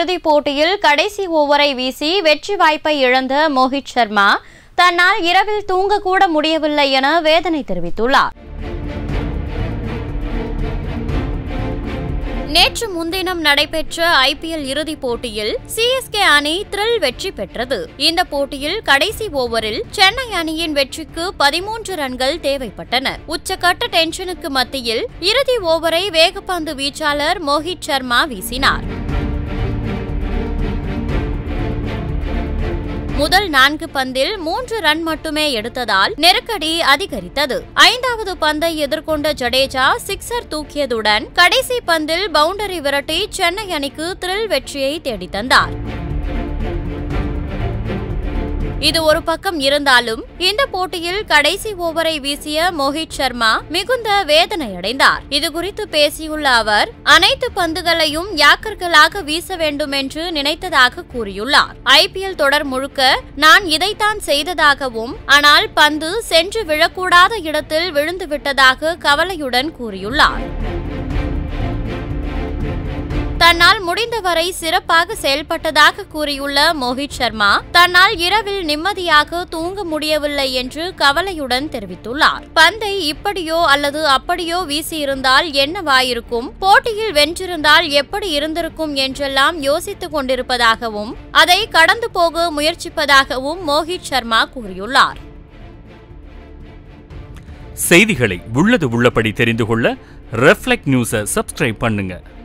இறுதிப் போட்டியில் கடைசி ஓவரை வீசி வெற்றி வாய்ப்பை இழந்த மோஹித் சர்மா தன்னால் இரவில் தூங்கக்கூட முடியவில்லை என வேதனை தெரிவித்துள்ளார் நேற்று முன்தினம் நடைபெற்ற ஐபிஎல் இறுதிப் போட்டியில் சிஎஸ்கே அணி த்ரில் வெற்றி பெற்றது இந்த போட்டியில் கடைசி ஓவரில் சென்னை அணியின் வெற்றிக்கு பதிமூன்று ரன்கள் தேவைப்பட்டன உச்சக்கட்ட டென்ஷனுக்கு மத்தியில் இறுதி ஓவரை வேகப்பந்து வீச்சாளர் மோஹித் சர்மா வீசினார் முதல் நான்கு பந்தில் மூன்று ரன் மட்டுமே எடுத்ததால் நெருக்கடி அதிகரித்தது ஐந்தாவது பந்தை எதிர்கொண்ட ஜடேஜா சிக்ஸர் தூக்கியதுடன் கடைசி பந்தில் பவுண்டரி விரட்டி சென்னை அணிக்கு த்ரில் வெற்றியை தேடித்தந்தார் இது ஒரு பக்கம் இருந்தாலும் இந்த போட்டியில் கடைசி ஓவரை வீசிய மோஹித் சர்மா மிகுந்த வேதனையடைந்தார் இதுகுறித்து பேசியுள்ள அவர் அனைத்து பந்துகளையும் யாக்கர்களாக வீச வேண்டும் என்று நினைத்ததாக கூறியுள்ளார் ஐபிஎல் தொடர் முழுக்க நான் இதைத்தான் செய்ததாகவும் ஆனால் பந்து சென்று விழக்கூடாத இடத்தில் விழுந்து விட்டதாக கவலையுடன் கூறியுள்ளார் தன்னால் முடிந்தவரை சிறப்பாக செயல்பட்டதாக கூறியுள்ள மோஹித் சர்மா தன்னால் இரவில் நிம்மதியாக தூங்க முடியவில்லை என்று கவலையுடன் தெரிவித்துள்ளார் பந்தை இப்படியோ அல்லது அப்படியோ வீசியிருந்தால் என்னவாயிருக்கும் போட்டியில் வென்றிருந்தால் எப்படி இருந்திருக்கும் என்றெல்லாம் யோசித்துக் கொண்டிருப்பதாகவும் அதை கடந்து போக முயற்சிப்பதாகவும் மோஹித் சர்மா கூறியுள்ளார் செய்திகளை உள்ளது உள்ளபடி தெரிந்து கொள்ள ரெஃப்ளெக்ட் நியூஸை சப்ஸ்கிரைப் பண்ணுங்க